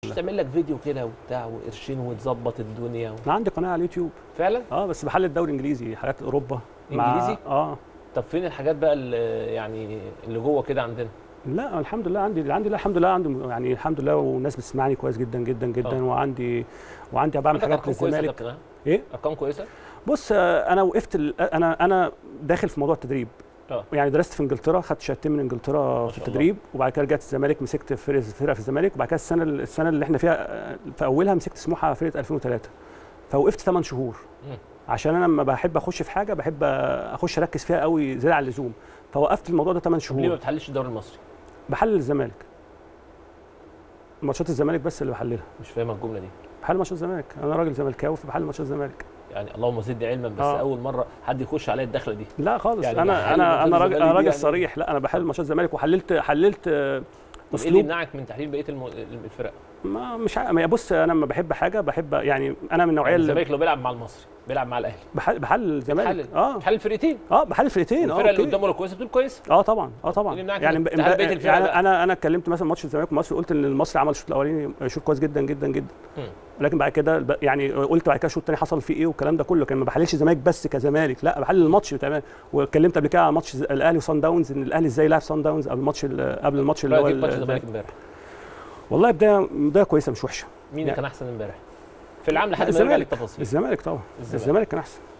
لله تعمل لك فيديو كده وبتاع وقرشين وتظبط الدنيا و... انا عندي قناه على اليوتيوب فعلا اه بس بحلل الدوري الانجليزي حاجات اوروبا إنجليزي؟ اه طب فين الحاجات بقى اللي يعني اللي جوه كده عندنا لا الحمد لله عندي عندي لا الحمد لله عندي يعني الحمد لله والناس بتسمعني كويس جدا جدا جدا آه. وعندي وعندي بعمل عندك حاجات ارقام كويسه يا للزمالك كابتن ها؟ ايه ارقام كويسه بص آه، انا وقفت ال- انا انا داخل في موضوع التدريب اه يعني درست في انجلترا خدت شهادتين من انجلترا ما في شاء التدريب وبعد كده رجعت الزمالك مسكت فرقه فرقه في الزمالك وبعد كده السنه السنه اللي احنا فيها آه، في اولها مسكت سموحه فرقه 2003 فوقفت 8 شهور مم. عشان انا لما بحب اخش في حاجه بحب اخش اركز فيها قوي زياده عن اللزوم فوقفت الموضوع ده 8 طب ليه ما شهور بتحللش الدوري المصري بحلل الزمالك ماتشات الزمالك بس اللي بحللها مش فاهم الجمله دي بحلل ماتشات الزمالك انا راجل زملكاوي فبحلل ماتشات الزمالك يعني اللهم زدني علما بس آه. اول مره حد يخش عليا الدخله دي لا خالص يعني يعني بحلل انا انا ماتشات انا راجل الزمالك انا دي راجل يعني- صريح لا انا بحلل ماتشات الزمالك وحللت حللت آه، طب ايه اللي اسلوب يمنعك من تحليل بقيه الم... الفرق؟ ما مش ع... ما بص انا لما بحب حاجه بحب يعني انا من النوعيه يعني اللي الزمالك لو بيلعب مع المصري بيلعب مع الاهلي بحل بحلل الزمالك بتحلل اه بتحلل الفرقتين اه بحلل فرقتين اه الفرقه اللي أوكي. قدامه لو كويسه بتقول كويس اه طبعا اه طبعا اللي يمنعك يعني من ب- تحليل بقية ب- الفرق يعني بقى. انا انا اتكلمت مثلا ماتش الزمالك ومصر قلت ان المصري عمل الشوط الاولاني شوط كويس جدا جدا جدا مم. لكن بعد كده ب- يعني قلت بعد كده الشوط الثاني حصل فيه ايه والكلام ده كله كان ما بحللش الزمالك بس كزمالك لا بحلل الماتش تمام واتكلمت قبل كده على ماتش الاهلي وصن داونز ان الاهلي ازاي لعب صن داونز قبل الماتش ال- قبل الماتش اللي هو رايك إيه في ماتش ال- الزمالك امبارح والله بدايه بدايه كويسه مش وحشه مين اللي يعني- كان احسن امبارح؟ في العام لحد ما الزمالك. نرجع للتفاصيل الزمالك طبعا الزمالك. الزمالك كان احسن